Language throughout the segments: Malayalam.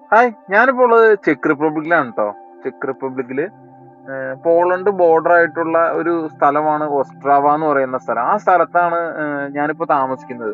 ഹായ് ഞാനിപ്പോ ഉള്ളത് ചെക്ക് റിപ്പബ്ലിക്കിലാണ് കേട്ടോ ചെക്ക് റിപ്പബ്ലിക്കില് ഏഹ് പോളണ്ട് ബോർഡർ ആയിട്ടുള്ള ഒരു സ്ഥലമാണ് ഒസ്ട്രാവ എന്ന് പറയുന്ന സ്ഥലം ആ സ്ഥലത്താണ് ഏഹ് ഞാനിപ്പോ താമസിക്കുന്നത്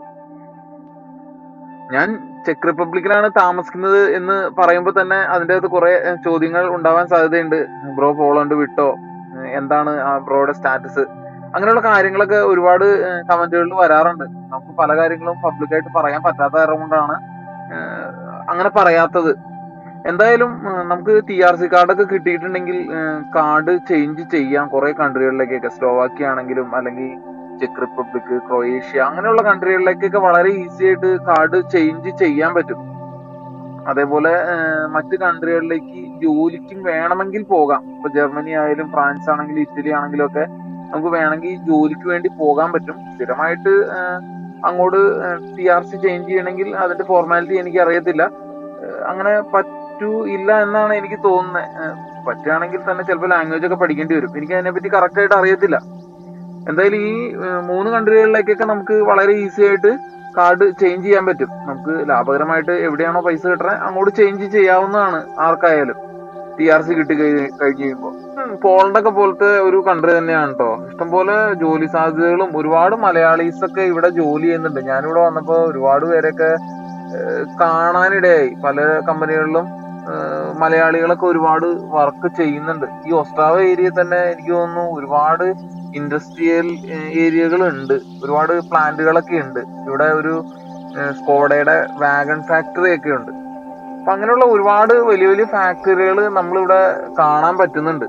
ഞാൻ ചെക്ക് റിപ്പബ്ലിക്കിലാണ് താമസിക്കുന്നത് എന്ന് പറയുമ്പോൾ തന്നെ അതിൻ്റെ അകത്ത് കുറെ ഏഹ് ചോദ്യങ്ങൾ ഉണ്ടാവാൻ സാധ്യതയുണ്ട് ബ്രോ പോളണ്ട് വിട്ടോ ഏഹ് എന്താണ് ആ ബ്രോയുടെ സ്റ്റാറ്റസ് അങ്ങനെയുള്ള കാര്യങ്ങളൊക്കെ ഒരുപാട് കമന്റുകളിൽ വരാറുണ്ട് നമുക്ക് പല കാര്യങ്ങളും പബ്ലിക്കായിട്ട് പറയാൻ പറ്റാത്ത കാരണം കൊണ്ടാണ് ഏഹ് അങ്ങനെ പറയാത്തത് എന്തായാലും ഏഹ് നമുക്ക് ടി ആർ സി കാർഡൊക്കെ കിട്ടിയിട്ടുണ്ടെങ്കിൽ കാർഡ് ചേഞ്ച് ചെയ്യാം കുറെ കൺട്രികളിലേക്കൊക്കെ സ്ലോവാക്യ ആണെങ്കിലും അല്ലെങ്കിൽ ചെക്ക് റിപ്പബ്ലിക് ക്രൊയേഷ്യ അങ്ങനെയുള്ള കൺട്രികളിലേക്കൊക്കെ വളരെ ഈസി ആയിട്ട് കാർഡ് ചേഞ്ച് ചെയ്യാൻ പറ്റും അതേപോലെ ഏഹ് മറ്റ് കൺട്രികളിലേക്ക് ജോലിക്കും വേണമെങ്കിൽ പോകാം ഇപ്പൊ ജർമ്മനി ആയാലും ഫ്രാൻസ് ആണെങ്കിലും ഇറ്റലി ആണെങ്കിലും ഒക്കെ നമുക്ക് വേണമെങ്കിൽ ജോലിക്ക് വേണ്ടി പോകാൻ പറ്റും സ്ഥിരമായിട്ട് ഏഹ് അങ്ങോട്ട് ടി ആർ സി ചേഞ്ച് ചെയ്യണമെങ്കിൽ അതിന്റെ ഫോർമാലിറ്റി എനിക്ക് അറിയത്തില്ല ഏഹ് അങ്ങനെ പറ്റൂ ഇല്ല എന്നാണ് എനിക്ക് തോന്നുന്നത് ഏഹ് പറ്റുകയാണെങ്കിൽ തന്നെ ചിലപ്പോൾ ലാംഗ്വേജ് ഒക്കെ പഠിക്കേണ്ടി വരും എനിക്ക് അതിനെപ്പറ്റി കറക്റ്റ് ആയിട്ട് അറിയത്തില്ല എന്തായാലും ഈ ഏഹ് മൂന്ന് കൺട്രികളിലേക്കൊക്കെ നമുക്ക് വളരെ ഈസി ആയിട്ട് കാർഡ് ചേഞ്ച് ചെയ്യാൻ പറ്റും നമുക്ക് ലാഭകരമായിട്ട് എവിടെയാണോ പൈസ കിട്ടുന്നത് അങ്ങോട്ട് ചേഞ്ച് ചെയ്യാവുന്നതാണ് ആർക്കായാലും ടി ആർ സി കിട്ടി കഴിഞ്ഞ് കഴിഞ്ഞ് കഴിയുമ്പോൾ പോളണ്ടൊക്കെ പോലത്തെ ഒരു കൺട്രി തന്നെയാണ് കേട്ടോ ഇഷ്ടംപോലെ ജോലി സാധ്യതകളും ഒരുപാട് മലയാളീസ് ഒക്കെ ഇവിടെ ജോലി ചെയ്യുന്നുണ്ട് ഞാനിവിടെ വന്നപ്പോൾ ഒരുപാട് പേരൊക്കെ ഏഹ് കാണാനിടയായി പല കമ്പനികളിലും ഏഹ് മലയാളികളൊക്കെ ഒരുപാട് വർക്ക് ചെയ്യുന്നുണ്ട് ഈ ഒസ്ട്രാവ ഏരിയ തന്നെ എനിക്ക് തോന്നുന്നു ഒരുപാട് ഇൻഡസ്ട്രിയൽ ഏരിയകൾ ഉണ്ട് ഒരുപാട് പ്ലാന്റുകളൊക്കെ ഉണ്ട് ഇവിടെ ഒരു ഏഹ് സ്കോഡയുടെ വാഗൺ ഫാക്ടറി ഒക്കെ ഉണ്ട് അപ്പൊ അങ്ങനെയുള്ള ഒരുപാട് വലിയ വലിയ ഫാക്ടറികൾ നമ്മളിവിടെ കാണാൻ പറ്റുന്നുണ്ട്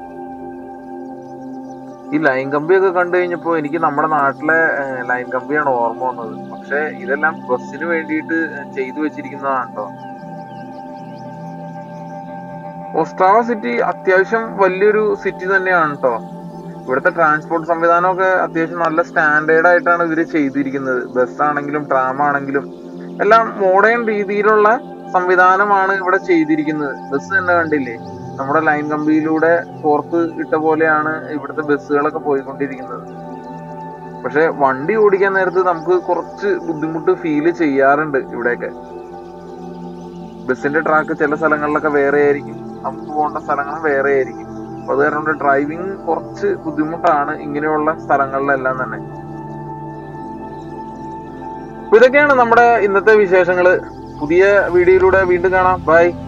ഈ ലൈൻ കമ്പിയൊക്കെ കണ്ടു കഴിഞ്ഞപ്പോ എനിക്ക് നമ്മുടെ നാട്ടിലെ ഏഹ് ലൈൻ കമ്പിയാണ് ഓർമ്മ വന്നത് പക്ഷെ ഇതെല്ലാം ബസ്സിന് വേണ്ടിയിട്ട് ചെയ്തു വെച്ചിരിക്കുന്നതാണ് കേട്ടോ ഒസ്ട്രാവ സിറ്റി അത്യാവശ്യം വലിയൊരു സിറ്റി തന്നെയാണ് കേട്ടോ ഇവിടുത്തെ ട്രാൻസ്പോർട്ട് സംവിധാനമൊക്കെ അത്യാവശ്യം നല്ല സ്റ്റാൻഡേർഡ് ആയിട്ടാണ് ഇവര് ചെയ്തിരിക്കുന്നത് ബസ് ആണെങ്കിലും ട്രാം ആണെങ്കിലും എല്ലാം മോഡേൺ രീതിയിലുള്ള സംവിധാനമാണ് ഇവിടെ ചെയ്തിരിക്കുന്നത് ബസ് തന്നെ കണ്ടില്ലേ നമ്മുടെ ലൈൻ കമ്പിയിലൂടെ കോർത്ത് ഇട്ട പോലെയാണ് ഇവിടുത്തെ ബസ്സുകളൊക്കെ പോയിക്കൊണ്ടിരിക്കുന്നത് പക്ഷെ വണ്ടി ഓടിക്കാൻ നേരത്ത് നമുക്ക് കുറച്ച് ബുദ്ധിമുട്ട് ഫീൽ ചെയ്യാറുണ്ട് ഇവിടെയൊക്കെ ബസ്സിന്റെ ട്രാക്ക് ചില സ്ഥലങ്ങളിലൊക്കെ വേറെ ആയിരിക്കും നമുക്ക് പോകേണ്ട സ്ഥലങ്ങൾ വേറെ ആയിരിക്കും അപ്പൊ അത് കാരണം കൊണ്ട് ഡ്രൈവിംഗ് കുറച്ച് ബുദ്ധിമുട്ടാണ് ഇങ്ങനെയുള്ള സ്ഥലങ്ങളിലെല്ലാം തന്നെ അപ്പൊ ഇതൊക്കെയാണ് നമ്മുടെ ഇന്നത്തെ വിശേഷങ്ങള് പുതിയ വീഡിയോയിലൂടെ വീണ്ടും കാണാം ബൈ